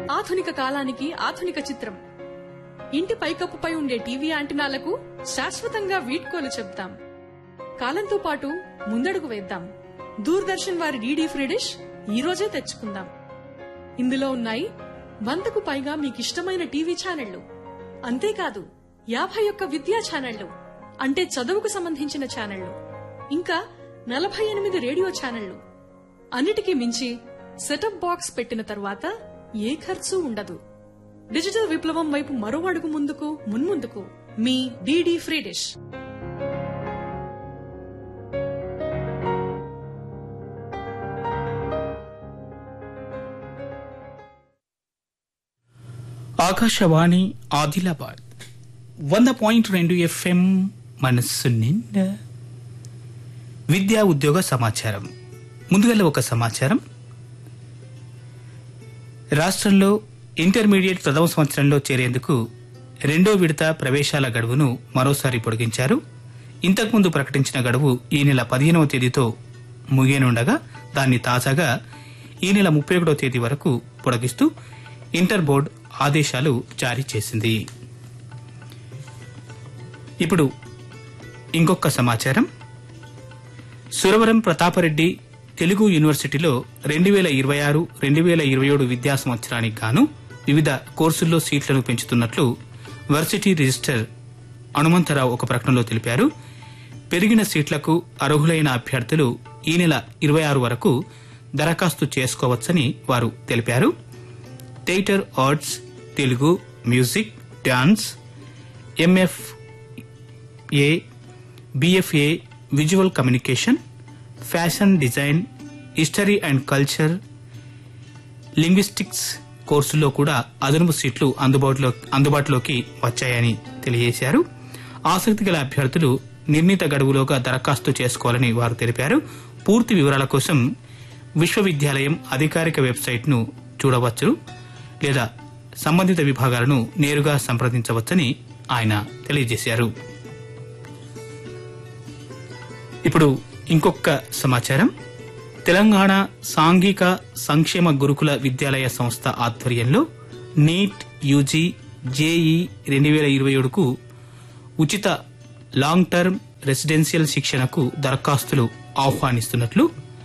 ఆధునిక కాలానికి ఆధునిక చిత్రం ఇంటి పైకప్పుపై ఉండే టీవీ యాంటినాలకు శాశ్వతంగా వీడ్కోలు చెప్తాం కాలంతో పాటు ముందడుగు వేద్దాం దూరదర్శన్ వారి డీడీ ఫ్రీ డిష్ ఈ రోజే తెచ్చుకుందాం ఇందులో ఉన్నాయి వందకు పైగా మీకిష్టమైన టీవీ ఛానళ్లు అంతేకాదు యాభై ఒక్క విద్యా ఛానళ్లు అంటే చదువుకు సంబంధించిన ఛానళ్లు ఇంకా నలభై ఎనిమిది రేడియో ఛానళ్లు అన్నిటికీ మించి సెటప్ బాక్స్ పెట్టిన తరువాత ఏ ఖర్చు ఉండదు డిజిటల్ విప్లవం వైపు మరో అడుగు ముందుకు మున్ముందుకు మీ DD free dish Akashvani Adilabad వంద పాయింట్ రెండు ఎఫ్ఎం మనస్సు నిండా విద్యా ఉద్యోగ సమాచారం ముందుగల ఒక సమాచారం రాష్ట్రంలో ఇంటర్మీడియట్ ప్రథమ సంవత్సరంలో చేరేందుకు రెండో విడత ప్రవేశాల గడువును మరోసారి పొడిగించారు ఇంతకుముందు ప్రకటించిన గడువు ఈ నెల పదిహేనవ తేదీతో ముగియనుండగా దాన్ని తాజాగా ఈ నెల ముప్పై ఒకటో తేదీ వరకు పొడిగిస్తూ ఇంటర్ బోర్డు ఆదేశాలు జారీ చేసింది ఇప్పుడు ఇంకొక సమాచారం సురవరం ప్రతాపరెడ్డి తెలుగు యూనివర్సిటీలో రెండు వేల ఇరవై ఆరు రెండు వేల ఇరవై ఏడు విద్యా సంవత్సరానికి గాను వివిధ కోర్సుల్లో సీట్లను పెంచుతున్నట్లు వర్సిటీ రిజిస్టర్ హనుమంతరావు ఒక ప్రకటనలో తెలిపారు పెరిగిన సీట్లకు అర్హులైన అభ్యర్థులు ఈ నెల ఇరవై ఆరు వరకు దరఖాస్తు చేసుకోవచ్చని వారు తెలిపారు theatre arts Telugu music dance MFA BFA visual communication fashion design history and culture linguistics కోర్సుల్లో కూడా అదనపు సీట్లు అందుబాటులో అందుబాటులోకి వచ్చాయని తెలియజేశారు ఆసక్తి గల అభ్యర్థులు నిర్ణీత గడువులోగా దరఖాస్తు చేసుకోవాలని వారు తెలిపారు పూర్తి వివరాల కోసం విశ్వవిద్యాలయం అధికారిక వెబ్సైట్ను చూడవచ్చు లేదా సంబంధిత విభాగాలను నేరుగా సంప్రదించవచ్చని ఆయన తెలియజేశారు ఇప్పుడు ఇంకొక సమాచారం తెలంగాణ సాంఘిక సంక్షేమ గురుకుల విద్యాలయ సంస్థ ఆధ్వర్యంలో నీట్ యూజీ జేఈ రెండు వేల ఇరవై ఏడుకు ఉచిత లాంగ్ టర్మ్ రెసిడెన్షియల్ శిక్షణకు దరఖాస్తులు ఆహ్వానిస్తున్నట్లు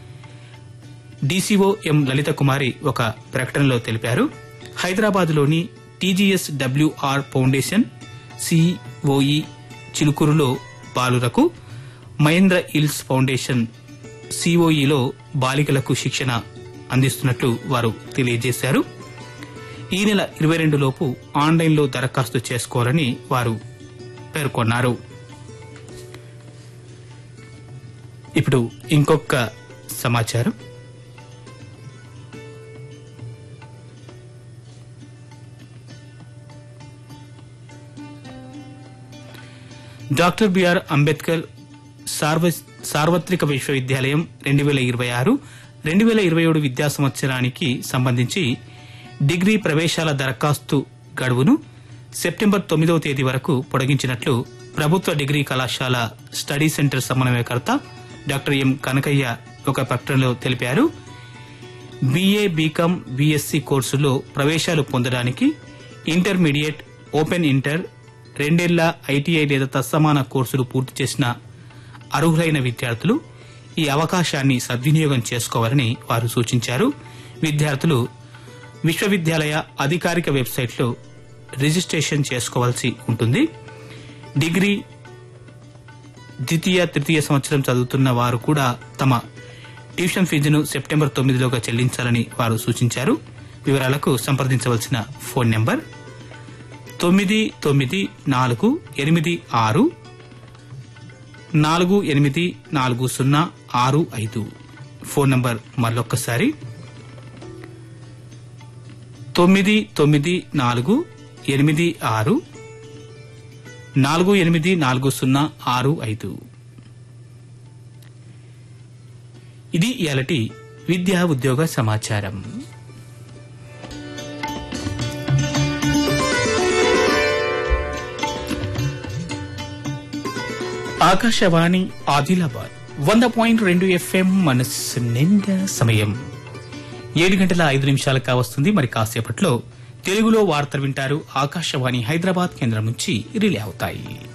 డీసీఓ ఎం లలిత కుమారి ఒక ప్రకటనలో తెలిపారు హైదరాబాద్లోని టీజీఎస్ డబ్ల్యూఆర్ ఫౌండేషన్ సిఓఈ చిలుకూరులో బాలురకు మహేంద్ర హిల్స్ ఫౌండేషన్ సిఓఈలో బాలికలకు శిక్షణ అందిస్తున్నట్లు వారు తెలియజేశారు ఈ నెల ఇరవై రెండు లోపు ఆన్లైన్లో దరఖాస్తు చేసుకోవాలని వారు పేర్కొన్నారు ఇప్పుడు ఇంకొక సమాచారం డాక్టర్ బిఆర్ అంబేద్కర్ సార్వ సార్వత్రిక విశ్వవిద్యాలయం రెండు వేల ఇరవై ఆరు రెండు వేల ఇరవై ఏడు విద్యా సంవత్సరానికి సంబంధించి డిగ్రీ ప్రవేశాల దరఖాస్తు గడువును సెప్టెంబర్ తొమ్మిదవ తేదీ వరకు పొడిగించినట్లు ప్రభుత్వ డిగ్రీ కళాశాల స్టడీ సెంటర్ సమన్వయకర్త డాక్టర్ ఎం కనకయ్య ఒక ప్రకటనలో తెలిపారు బీఏ బీకామ్ బీఎస్సీ కోర్సుల్లో ప్రవేశాలు పొందడానికి ఇంటర్మీడియట్ ఓపెన్ ఇంటర్ రెండేళ్ల ఐటీఐ లేదా తత్సమాన కోర్సులు పూర్తి చేసిన అర్హులైన విద్యార్థులు ఈ అవకాశాన్ని సద్వినియోగం చేసుకోవాలని వారు సూచించారు విద్యార్థులు విశ్వవిద్యాలయ అధికారిక వెబ్సైట్లో రిజిస్ట్రేషన్ చేసుకోవాల్సి ఉంటుంది డిగ్రీ ద్వితీయ తృతీయ సంవత్సరం చదువుతున్న వారు కూడా తమ ట్యూషన్ ఫీజును సెప్టెంబర్ తొమ్మిదిలోగా చెల్లించాలని వారు సూచించారు వివరాలకు సంప్రదించవలసిన ఫోన్ నెంబర్ తొమ్మిది తొమ్మిది నాలుగు ఎనిమిది ఆరు నాలుగు ఎనిమిది నాలుగు సున్నా ఆరు ఐదు ఫోన్ నంబర్ మరొక్కసారి తొమ్మిది తొమ్మిది నాలుగు ఎనిమిది ఆరు నాలుగు ఎనిమిది నాలుగు సున్నా ఆరు ఐదు ఇది ఇయాలటి విద్యా ఉద్యోగ సమాచారం ఆకాశవాణి ఆదిలాబాద్ వంద పాయింట్ రెండు ఎఫ్ఎం మనస్సు నిండా సమయం ఏడు గంటల ఐదు నిమిషాలకు కావస్తుంది మరి కాసేపట్లో తెలుగులో వార్తలు వింటారు ఆకాశవాణి హైదరాబాద్ కేంద్రం నుంచి రిలే అవుతాయి